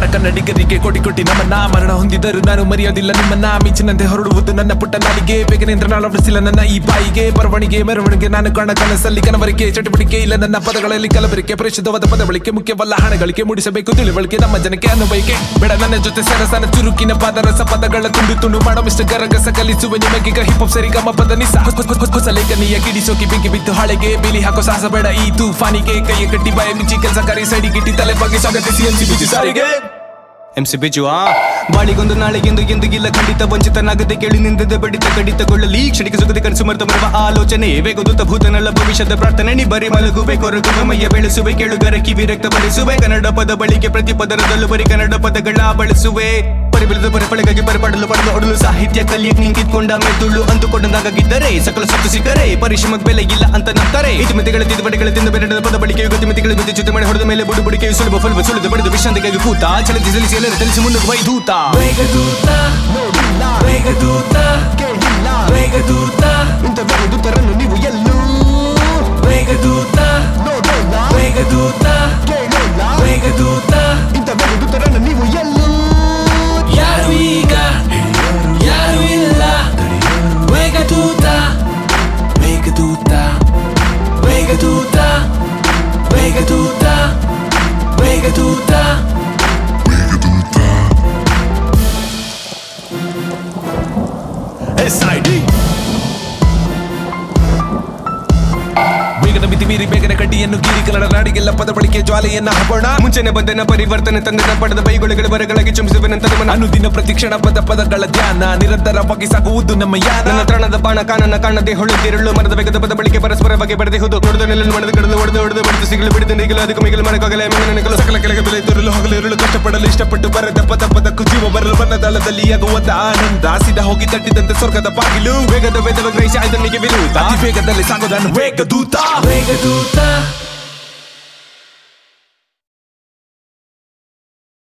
ಕನ್ನಡಿಗರಿಗೆ ಕೋಟಿ ಕೋಟಿ ನಮನ ಮರಣ ಹೊಂದಿದರು ನಾನು ಮರೆಯೋದಿಲ್ಲ ನಿಮ್ಮನ್ನ ಮಿಂಚಿನಂತೆ ಹೊರಡುವುದು ನನ್ನ ಪುಟ್ಟ ನಾಲಿಗೆ ಬೇಗನೆಂದ್ರೆ ನಾಳವಡಿಸಿಲ್ಲ ನನ್ನ ಈ ಬಾಯಿಗೆ ಬರವಣಿಗೆ ಮೆರವಣಿಗೆ ನಾನು ಕಾಣ ಕನಸಲ್ಲಿ ಕನವರಿಕೆ ಚಟುವಟಿಕೆ ಇಲ್ಲ ನನ್ನ ಪದಗಳಲ್ಲಿ ಕಲಬರಿಕೆ ಪರಿಶುದ್ಧವಾದ ಪದ ಬಳಕೆ ಮುಖ್ಯವಲ್ಲ ಹಣಗಳಿಗೆ ಮೂಡಿಸಬೇಕು ತಿಳಿವಳಿಕೆ ನಮ್ಮ ಜನಕ್ಕೆ ಅನುಬಯಕೆ ಬೇಡ ನನ್ನ ಜೊತೆ ಸರಸನ ಚುರುಕಿನ ಪಾದರಸ ಪದಗಳ ತುಂಡು ತುಂಡು ಮಾಡೋ ಮಿಸ್ಟರ್ ಗರಗಸ ಕಲಿಸುವೆ ನಿಮಗೀಗ ಹಿಪ್ ಹಾಪ್ ಸರಿ ಗಮ ಪದ ನಿಸ ಹೊಸ- ಹೊಸ- ಹೊಸ- ಹೊಸ ಲೇಖನಿಯ ಕಿಡಿಸೋಕಿ ಬೆಂಕಿ ಬಿತ್ತು ಹಾಳೆಗೆ ಬೇಲಿ ಹಾಕೋ ಸಾಹಸ ಬೇಡ ಈ ತೂಫಾನಿಗೆ ಕೈಯ ಕಟ್ಟಿ ಬಾಯ ಮಿಂಚಿ ಕೆಲಸ ಕರಿ ಸೈಡಿಗಿಟ್ಟಿ ತಲೆ ಬಗ್ಗೆ ಸ್ವಾಗತಿಸಿ ಎನ್ಸಿ ಬಿಜಿ ಸಾರಿಗೆ ಎಂ ಸಿ ಬಿಜು ಆ ಬಾಳಿಗೊಂದು ನಾಳೆಗೆಂದು ಎಂದಿಗಿಲ್ಲ ಖಂಡಿತ ವಂಚಿತನಾಗದೆ ಕೇಳಿ ನಿಂದದೆ ಬಡಿತ ಕಡಿತಗೊಳ್ಳಲಿ ಕ್ಷಣಿಕ ಸುಖದ ಕನಸು ಮರೆತ ಮರುವ ಆಲೋಚನೆ ವೇಗದೂತ ಭೂತನಲ್ಲ ಭವಿಷ್ಯದ ಪ್ರಾರ್ಥನೆ ನಿ ಬರಿ ಮಲಗುವೆ ಕೊರಗುವೆ ಮೈಯ ಬೆಳೆಸುವೆ ಕೇಳುಗರ ಕಿವಿ ರಕ್ತ ಭರಿಸುವೆ ಕನ್ನಡ ಪದ ಬಳಿಕೆ ಪ್ರತಿ ಪದರದಲ್ಲೂ ಬರೀ ಕನ್ನಡ ಪದಗಳ ಬಳಸುವೆ ಪರಿಬಿಳಿದ ಪರಿಪಳೆಗಾಗಿ ಪರಿಪಾಡಲು ಪಡೆದು ಒಡಲು ಸಾಹಿತ್ಯ ಕಲಿಯಕ್ ನಿಂಕಿದ್ಕೊಂಡ ಮೆದುಳು ಅಂದುಕೊಂಡಂಗಾಗಿದ್ದರೆ ಸಕಲ ಸುತ್ತು ಸಿಕ್ಕರೆ ಪರಿಶ್ರಮಕ್ಕೆ ಬೆಲೆ ಇಲ್ಲ ಅಂತ ನಂಬ್ತಾರೆ ಇತಿಮಿತಿಗಳ ತಿದ್ದುಪಡಿಗಳ ತಿಂದು ಬೆರಡದ ಪದ ಬಳಿಕೆ ಯುಗತಿಮಿತಿಗಳ ಜೊತೆ ಜೊತೆ ಮಾಡಿ ಹೊಡೆದ ಮೇಲೆ ಬುಡು ಬುಡಿಕೆ ಸುಲಭ ಫಲಭ ಸುಳಿದು ಬಡಿದು ವಿಶ್ರಾಂತಿಗಾಗಿ ಕೂತ ಚಲಿಸಿ ಸಲಿಸಿ ಎಲ್ಲರ ತಿಳಿಸಿ ಮುಂದೆ ವೈದೂತ ವೇಗದೂತ ವೇಗದೂತ ವೇಗದೂತ ಇಂಥ ವೇಗದೂತರನ್ನು ನೀವು ಎಲ್ಲೂ ವೇಗದೂತ ನೋಡೋಲ್ಲ ವೇಗದೂತ ಕೇಳೋಲ್ಲ ವೇಗದೂತ ಇಂಥ ವೇಗದೂತರನ್ನು ನೀವು ಎಲ್ಲೂ ಯಾರು ಈಗ ಯಾರು ಇಲ್ಲ ವೇಗದೂತ ವೇಗದೂತ ವೇಗದೂತ ವೇಗದೂತ ವೇಗದೂತ ಎಸ್ ಐ ಡಿ ವೇಗದ ಮಿತಿ ಮೀರಿ ಬೇಗನೆ ಕಡ್ಡಿಯನ್ನು ಗೀರಿ ಕನ್ನಡ ನಾಡಿಗೆಲ್ಲ ಪದ ಬಳಕೆ ಜ್ವಾಲೆಯನ್ನ ಹಬೋಣ ಮುಂಚೆನೆ ಬಂದನ ಪರಿವರ್ತನೆ ತಂದನ ಪಡೆದ ಬೈಗುಳಿಗಳ ಬರಗಳಾಗಿ ಚುಂಬಿಸುವೆನಂತ ಮನ ಅನುದಿನ ಪ್ರತಿಕ್ಷಣ ಪದ ಪದಗಳ ಧ್ಯಾನ ನಿರಂತರವಾಗಿ ಸಾಗುವುದು ನಮ್ಮ ಯಾನ ನನ್ನ ತ್ರಾಣದ ಬಾಣ ಕಾಣನ ಕಾಣದೆ ಹೊಳೆದಿರಳು ಮರದ ವೇಗದ ಪದ ಬಳಿಕೆ ಪರಸ್ಪರವಾಗಿ ಬರೆದೆ ಹೋದು ನೋಡಿದ ನೆಲ್ಲನ್ನು ಮಣದ ಕಡಲು ಹೊಡೆದು ಹೊಡೆದು ಬಡಿದು ಸಿಗಲು ಬಿಡಿದ ನೀಗಲು ಅದಕ್ಕೆ ಮಿಗಲು ಮರಕಾಗಲ ಮೆಂಗನಕಲು ಸಕಲ ಕೆಳಗೆ ಬೆಲೆ ತೋರಲು ಹಗಲು ಇರಲು ಕಷ್ಟಪಡಲು ಇಷ್ಟಪಟ್ಟು ಬರದ ಪದ ಪದಕ್ಕೂ ಜೀವ ಬರಲು ಬಣ್ಣದಳದಲ್ಲಿ ಆಗುವಂತ ಆನಂದ ಸಿದ ಹೋಗಿ ತಟ್ಟಿದಂತೆ ಸ್ವರ್ಗದ ಬಾಗಿಲು ವೇಗದ ವೇದವ ಗ್ರಹಿಸಿ ಆಯ್ದನಿಗೆ ವಿರುದ್ಧ ಅತಿ ವೇಗದಲ್ಲಿ ಸಾಗೋದನ್ನು ವೇಗದೂತ ವೇಗದೂತ